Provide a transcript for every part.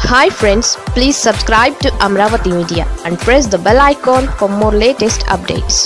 hi friends please subscribe to Amaravati Media and press the bell icon for more latest updates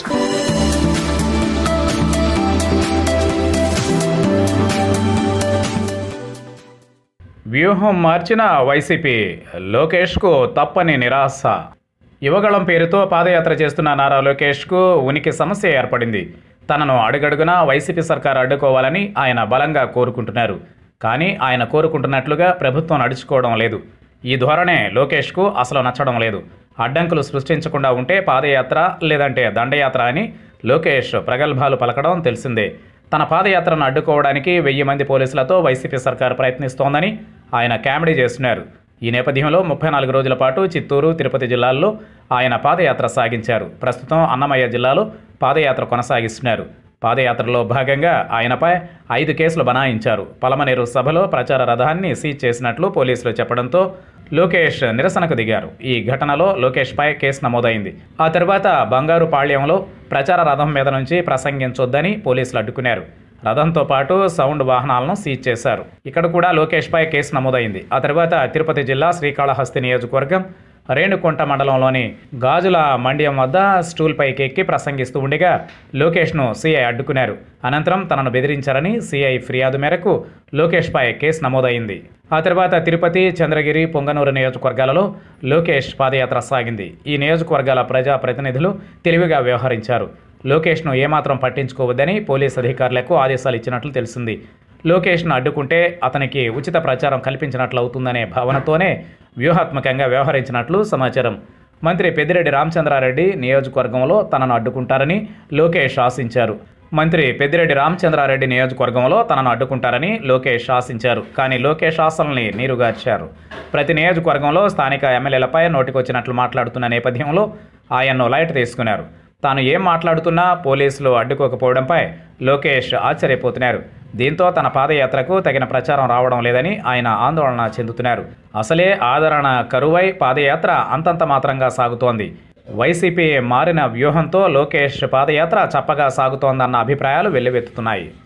వ్యూహం మార్చిన YCP లోకేష్కు తప్పని నిరాశ యువగళం పేరుతో పాదయాత్ర చేస్తున్న నారా లోకేష్కు ఉనికి సమస్య ఏర్పడింది తనను అడుగడుగునా వైసీపీ సర్కార్ అడ్డుకోవాలని ఆయన బలంగా కోరుకుంటున్నారు కానీ ఆయన కోరుకుంటున్నట్లుగా ప్రభుత్వం నడుచుకోవడం లేదు ఈ ధోరణే లోకేష్కు అసలు నచ్చడం లేదు అడ్డంకులు సృష్టించకుండా ఉంటే పాదయాత్ర లేదంటే దండయాత్ర అని లోకేష్ ప్రగల్భాలు పలకడం తెలిసిందే తన పాదయాత్రను అడ్డుకోవడానికి వెయ్యి మంది పోలీసులతో వైసీపీ సర్కారు ప్రయత్నిస్తోందని ఆయన కామెడీ చేస్తున్నారు ఈ నేపథ్యంలో ముప్పై నాలుగు రోజుల పాటు చిత్తూరు తిరుపతి జిల్లాల్లో ఆయన పాదయాత్ర సాగించారు ప్రస్తుతం అన్నమయ్య జిల్లాలో పాదయాత్ర కొనసాగిస్తున్నారు పాదయాత్రలో భాగంగా ఆయనపై ఐదు కేసులు బనాయించారు పలమనేరు సభలో ప్రచార రథాన్ని సీజ్ చేసినట్లు పోలీసులు చెప్పడంతో లోకేష్ నిరసనకు దిగారు ఈ ఘటనలో లోకేష్పై కేసు నమోదైంది ఆ తర్వాత బంగారు పాళ్యంలో ప్రచార రథం మీద నుంచి ప్రసంగించొద్దని పోలీసులు అడ్డుకున్నారు రథంతో పాటు సౌండ్ వాహనాలను సీజ్ చేశారు ఇక్కడ కూడా లోకేష్పై కేసు నమోదైంది ఆ తర్వాత తిరుపతి జిల్లా శ్రీకాళహస్తి నియోజకవర్గం రేణుకుంట మండలంలోని గాజుల మండ్యం వద్ద స్టూల్ పైకి ఎక్కి ప్రసంగిస్తూ ఉండగా లోకేష్ను సీఐ అడ్డుకున్నారు అనంతరం తనను బెదిరించారని సీఐ ఫిర్యాదు మేరకు లోకేష్పై కేసు నమోదైంది ఆ తర్వాత తిరుపతి చంద్రగిరి పొంగనూరు నియోజకవర్గాలలో లోకేష్ పాదయాత్ర సాగింది ఈ నియోజకవర్గాల ప్రజా ప్రతినిధులు తెలివిగా వ్యవహరించారు లోకేష్ను ఏమాత్రం పట్టించుకోవద్దని పోలీస్ అధికారులకు ఆదేశాలు ఇచ్చినట్లు తెలిసింది లోకేష్ను అడ్డుకుంటే అతనికి ఉచిత ప్రచారం కల్పించినట్లు అవుతుందనే భావనతోనే వ్యూహాత్మకంగా వ్యవహరించినట్లు సమాచారం మంత్రి పెద్దిరెడ్డి రామచంద్రారెడ్డి నియోజకవర్గంలో తనను అడ్డుకుంటారని లోకేష్ ఆశించారు మంత్రి పెద్దిరెడ్డి రామచంద్రారెడ్డి నియోజకవర్గంలో తనను అడ్డుకుంటారని లోకేష్ ఆశించారు కానీ లోకేష్ ఆశల్ని నీరుగార్చారు ప్రతి నియోజకవర్గంలో స్థానిక ఎమ్మెల్యేలపై నోటికొచ్చినట్లు మాట్లాడుతున్న నేపథ్యంలో ఆయన్ను లైట్ తీసుకున్నారు తాను ఏం మాట్లాడుతున్నా పోలీసులు అడ్డుకోకపోవడంపై లోకేష్ ఆశ్చర్యపోతున్నారు దీంతో తన పాదయాత్రకు తగిన ప్రచారం రావడం లేదని ఆయన ఆందోళన చెందుతున్నారు అసలే ఆదరణ కరువై పాదయాత్ర అంతంత మాత్రంగా సాగుతోంది వైసీపీ మారిన వ్యూహంతో లోకేష్ పాదయాత్ర చప్పగా సాగుతోందన్న అభిప్రాయాలు వెల్లువెత్తుతున్నాయి